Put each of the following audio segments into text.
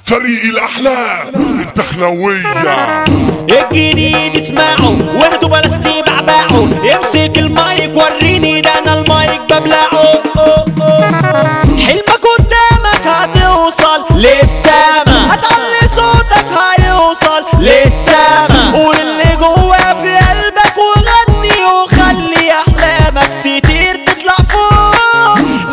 فريق الاحلام الدخلوية الجديد اسمعوا واهدوا بلاش تبعبعوا امسك المايك وريني ده انا المايك ببلعه حلمك قدامك هتوصل للسما هتعلي صوتك هيوصل للسما قول اللي جوا في قلبك وغني وخلي احلامك تطير تطلع فوق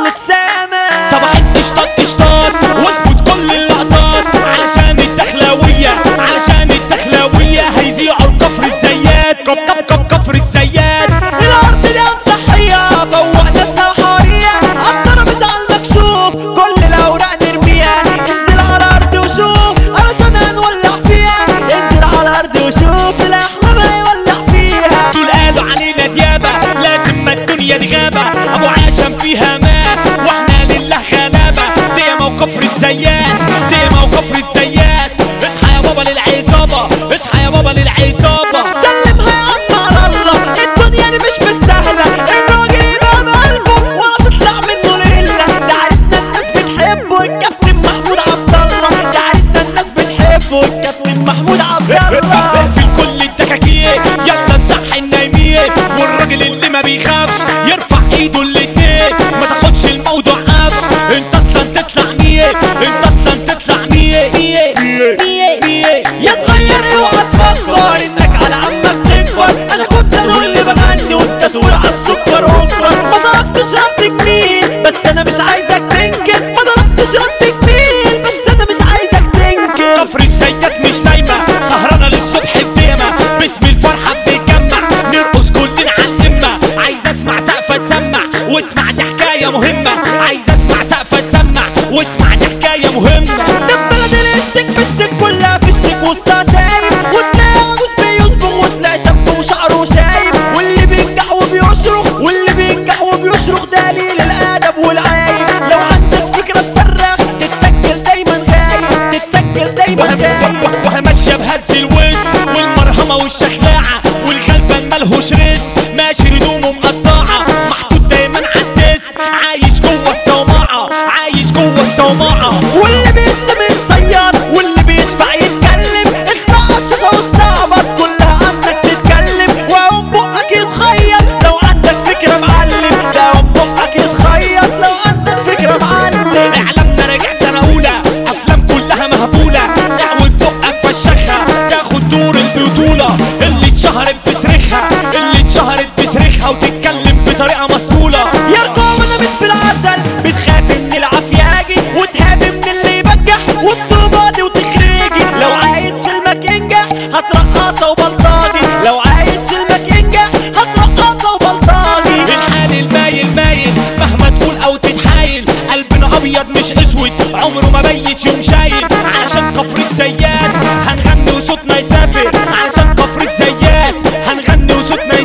للسما صباح القشطات قشطات واظبط كل اللقطات علشان الدخلاوية علشان الدخلاوية هيذيعوا الكفر الزيات كف كف كف كفر الزيات الارض دي صحية فوق ناسها حرية عالترابيزة على المكشوف كل الاوراق نرميها انزل على الارض وشوف علشان هنولع فيها انزل على الارض وشوف الاحلام هيولع فيها دول قالوا علينا ديابة لازم ما الدنيا دي غابة ابو عشم فيها مات واحنا لله غلابة دي موقف الزيات دي موقف الزيات اصحى يا بابا للعصابة اصحى يا بابا للعصابة سلمها يا عم على الله الدنيا دي مش مستاهلة الراجل يبقى بقلبه وهتطلع منه ليلة ده عريسنا الناس بتحبه الكابتن محمود عبد الله ده عريسنا الناس بتحبه الكابتن محمود عبد الله في كل الدكاكين يلا نصحي النايمين والراجل اللي ما بيخافش يرفع ايده الاتنين ما تاخدش الموضوع قفش انت اصلا تطلع مية انت اصلا تطلع مية مية مية مية يا صغير اوعى تفكر انك على عمك تكبر انا كنت انا اللي بغني وانت تقول على السكر اوكر ما ضربتش رد جميل بس انا مش عايزك تنكر ما ضربتش رد جميل بس انا مش عايزك تنكر كفر السيدات مش نايمة سهرانة للصبح بديمة باسم الفرحة بنتجمع نرقص كلنا على القمة عايز اسمع سقفة تسمع واسمع دي حكاية مهمة عايز اسمع سقفة تسمع واسمع دي حكاية مهمة ده بلد الاشتك بشتك كلها فشتك وسطها سايب وتلاقي عجوز بيصبغ وتلاقي شاب وشعره شايب واللي بينجح وبيصرخ واللي بينجح وبيصرخ ده قليل الادب والعايب لو عندك فكره تصرخ تتسجل دايما غايب تتسجل دايما غايب وهي ماشية بهز الوسط والمرهمة والشخلاعة والغلبان ملهوش رزق ماشي هدومه مقطعة محطوط دايما عالدست عايش جوه الصومعة عايش جوه الصومعة واللي بيشتم يتصير واللي بيدفع يتكلم اطلع على الشاشه واستعبط كلها عنك تتكلم وقوم بقك يتخيط لو عندك فكره معلم ده قوم بقك يتخيط لو عندك فكره معلم اعلامنا راجع سنة أولى أفلام كلها مهبولة دعوة بقك فشخها تاخد دور البطولة اللي اتشهرت بصريخها اللي اتشهرت بصريخها وتتكلم بطريقة مسطولة يرقى ونمت في العسل بتخاف من العفياجي وتهاب من اللي يبجح وبتقبضي وتخرجي لو عايز فيلمك ينجح هترقصه وبلطجي لو عايز فيلمك ينجح هترقصه وبلطجي الحال المايل مايل مهما تقول او تتحايل قلبنا ابيض مش اسود عمره ما بيت يوم شايل علشان كفر الزيات هنغني وصوتنا يسافر علشان كفر الزيات هنغني وصوتنا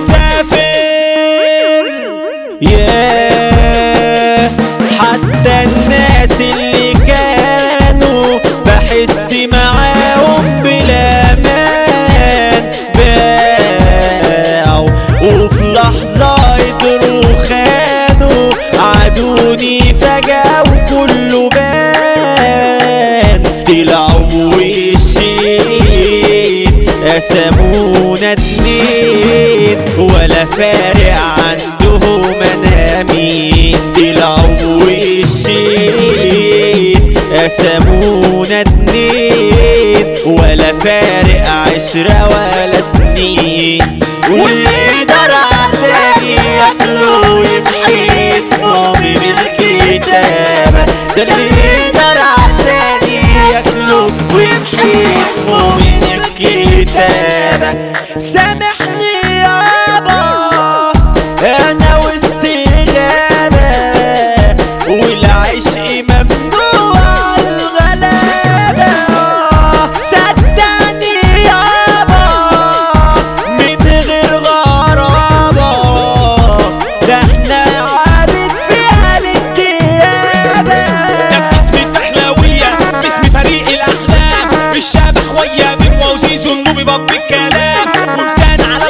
يسافر ياه حتى الناس اللي كانوا بحس معاهم بالامان باعوا وفي لحظة قدروا خانوا عادوني فجأة وكله بان طلعوا بوشين قسمونا اتنين ولا فارق عندهم انا مين طلعوا بوشين قسمونا اتنين ولا فارق عشرة ولا سنين واللي يقدر على ياكله ويمحي اسمه من الكتابة ده اللي يقدر على ياكله ويمحي اسمه من الكتابة سامحني يابا انا وسط غابة والعشق ممنوع الغلابة صدقني يابا من غير غرابة ده احنا عابد في حالة ديابة ده باسم الدخلاوية باسم فريق الأحلام الشبح ويا من وزيز النوبي باب الكلام ومسان على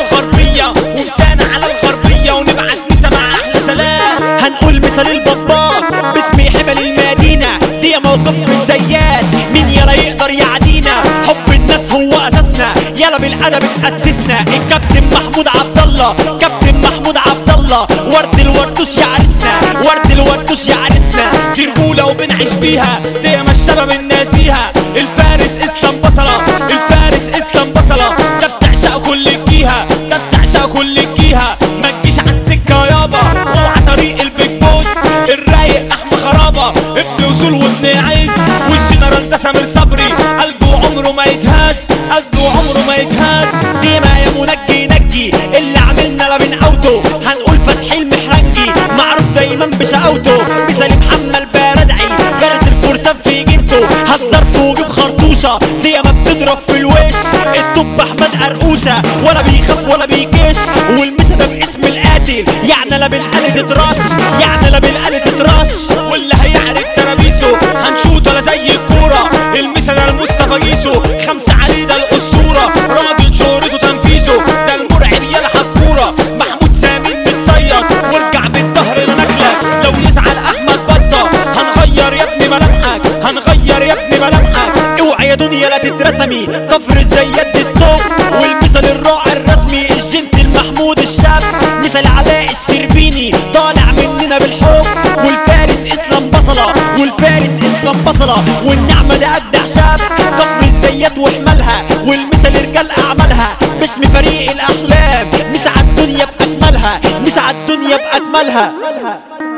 انا بتأسسنا الكابتن محمود عبد الله كابتن محمود عبد الله ورد الوردوش يا عرسنا ورد الوردوش يا عرسنا دي رجولة وبنعيش بيها دي ما الشباب الناسيها الفارس اسلام بصلة الفارس اسلام بصلة ده بتعشق كل الجيهة ده بتعشق كل الجيهة ما تجيش على السكة يابا اوعى طريق البيج بوس الرايق احمد خرابة ابن وصول وابن عز والجنرال ده سامر صبري قلبه عمره ما يتهز قلبه عمره ما يتهز ديما يا منجي نجي اللي عملنا لا من اوتو هنقول فتحي المحرنجي معروف دايما بشقاوته مثال محمد البردعي فارس الفرسان في جيبته هتظرف وجيب خرطوشه دي ما بتضرب في الوش الدب احمد قرقوشه ولا بيخاف ولا بيجيش والمسا ده باسم القاتل يعني لا بالقلب تترش يعني لا بالقلب تترش واللي هيعرف ترابيسه هنشوط ولا زي الكورة المثل ده المصطفى جيسو خمسة علي ده الأسطورة راجل شهرته تنفيذه ده المرعب يا الحكورة محمود سامي متصيد وارجع بالظهر لنكلك لو يزعل أحمد بطة هنغير يا ابني ملامحك هنغير يا ابني ملامحك اوعى يا دنيا لا تترسمي كفر الزيات التوب والمثل الراعي الرسمي الجنت المحمود الشاب مثل علاء الشربيني طالع مننا بالحب والفارس اسلام بصلة والفارس اسلام بصلة والنعمة ده اجدع شاب كفر الزيات وحملها والمثل رجال اعمالها باسم فريق الاحلام نسعى الدنيا باكملها نسعى الدنيا باكملها